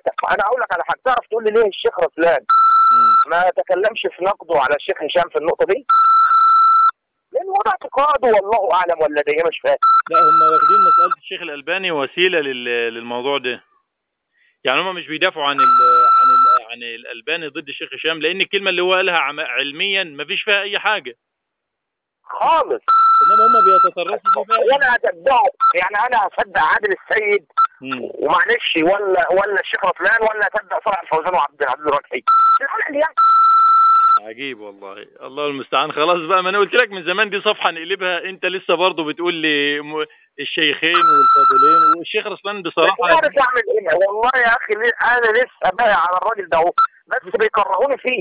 انا اقول لك على حاجه تعرف تقول لي ليه الشيخ رسلان مم. ما تكلمش في نقده على الشيخ هشام في النقطه دي لان هو ده اعتقاده والله اعلم ولا ده إيه مش فاهم لا هم واخدين مسألة الشيخ الألباني وسيلة لل- للموضوع ده يعني هم مش بيدافعوا عن ال عن ال عن الألباني ضد الشيخ هشام لأن الكلمة اللي هو قالها عم- علميا ما فيش فيها أي حاجة خالص إنما هم بيتطرفوا فيها وانا اتبعه يعني انا هصدق عادل السيد مم. ومعلش ولا ولا الشيخ رسلان ولا اصدق صالح الفوزان وعبد العزيز الركحي الحلقة دي يعني عجيب والله الله المستعان خلاص بقى ما انا قلت لك من زمان دي صفحه نقلبها انت لسه برضه بتقول لي م- الشيخين والفاضلين والشيخ رسلان مش بصراحه عارف اعمل ايه والله يا اخي ليه- انا لسه باقي على الراجل ده اهو بس بيكرهوني فيه